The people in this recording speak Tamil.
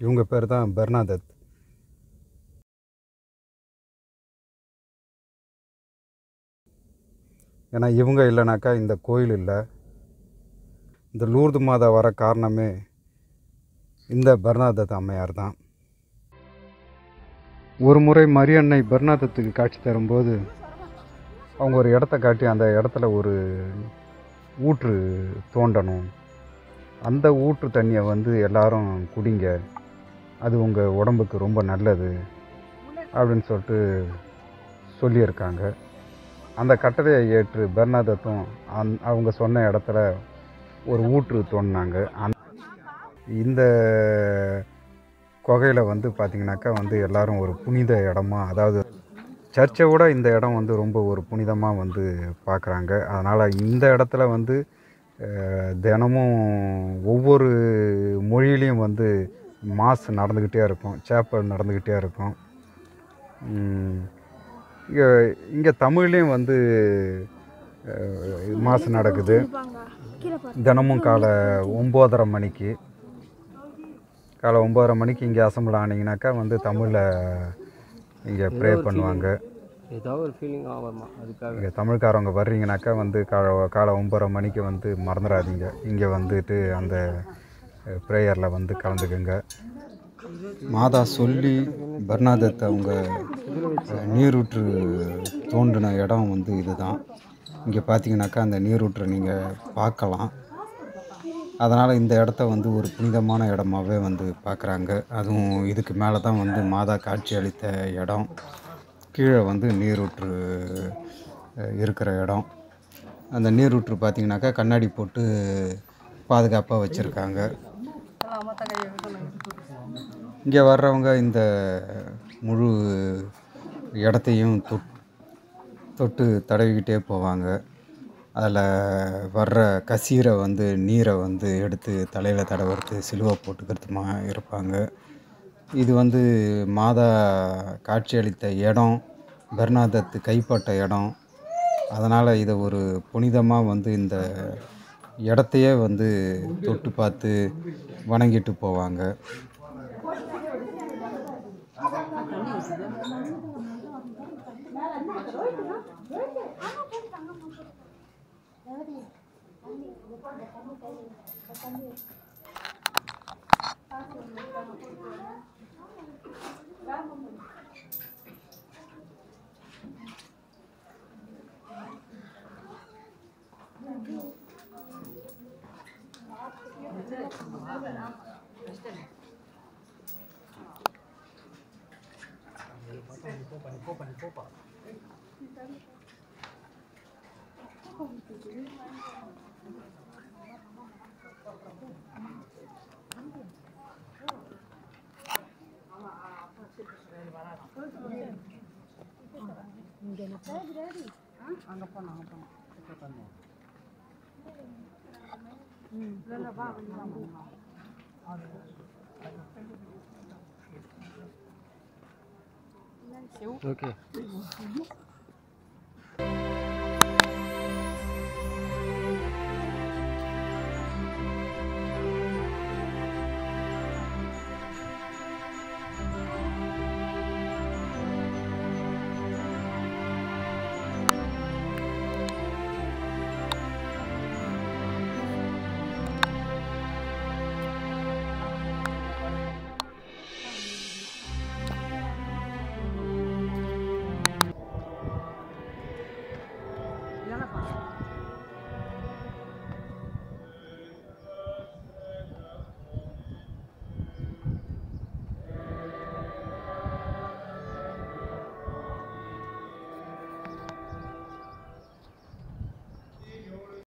இவங்க பேர் தான் பெர்னாதத் ஏன்னா இவங்க இல்லைனாக்கா இந்த கோயில் இல்லை இந்த லூர்து மாதா வர காரணமே இந்த பெர்னாதத் அம்மையார் தான் ஒரு முறை மரியன்னை பெர்னாதத்துக்கு காட்சி தரும்போது அவங்க ஒரு இடத்த காட்டி அந்த இடத்துல ஒரு ஊற்று தோண்டணும் அந்த ஊற்று தண்ணியை வந்து எல்லாரும் குடிங்க அது உங்கள் உடம்புக்கு ரொம்ப நல்லது அப்படின்னு சொல்லிட்டு சொல்லியிருக்காங்க அந்த கட்டளையை ஏற்று பெர்னாதத்தும் அந் அவங்க சொன்ன இடத்துல ஒரு ஊற்று தோண்டினாங்க அந் இந்த குகையில் வந்து பார்த்திங்கனாக்கா வந்து எல்லாரும் ஒரு புனித இடமா அதாவது சர்ச்சை விட இந்த இடம் வந்து ரொம்ப ஒரு புனிதமாக வந்து பார்க்குறாங்க அதனால் இந்த இடத்துல வந்து அஹ், தினமும் ஒவ்வொரு மொழியிலையும் வந்து மாஸ் நடந்துக்கிட்டே இருக்கும் சேப்பல் நடந்துக்கிட்டே இருக்கும் இங்கே இங்கே தமிழ்லேயும் வந்து அஹ், மாசு நடக்குது தினமும் காலை ஒம்போதரை மணிக்கு காலை ஒம்போதரை மணிக்கு இங்கே அசம்பிள் ஆனீங்கனாக்கா வந்து தமிழில் இங்கே ப்ரே பண்ணுவாங்க ஏதோ ஒரு ஃபீலிங் ஆகுமா அதுக்காக இங்கே தமிழ்காரவங்க வர்றீங்கனாக்கா வந்து காலை காலை ஒம்பரை மணிக்கு வந்து மறந்துடாதீங்க இங்கே வந்துட்டு அந்த ப்ரேயரில் வந்து கலந்துக்குங்க மாதா சொல்லி பர்னாதத் அவங்க அஹ், நீரூற்று தோண்டின இடம் வந்து இதுதான் இங்கே பார்த்தீங்கன்னாக்கா அந்த நீரூற்றை நீங்கள் பார்க்கலாம் அதனால் இந்த இடத்த வந்து ஒரு புனிதமான இடமாவே வந்து பார்க்குறாங்க அதுவும் இதுக்கு மேலே தான் வந்து மாதா காட்சி அளித்த இடம் கீழே வந்து நீரூற்று அஹ், இருக்கிற இடம் அந்த நீரூற்று பார்த்தீங்கன்னாக்கா கண்ணாடி போட்டு பாதுகாப்பாக வச்சுருக்காங்க இங்கே வர்றவங்க இந்த முழு இடத்தையும் தொட் தொட்டு தடவிக்கிட்டே போவாங்க அதில் வர்ற கசீரை வந்து நீரை வந்து எடுத்து தலையில் தடவுறது சிலுவை போட்டுக்கிறதுமா இருப்பாங்க இது வந்து மாதா காட்சியளித்த இடம் பெர்னாதத் கைப்பட்ட இடம் அதனால் இதை ஒரு புனிதமாக வந்து இந்த இடத்தையே வந்து தொட்டு பார்த்து வணங்கிட்டு போவாங்க ஓகே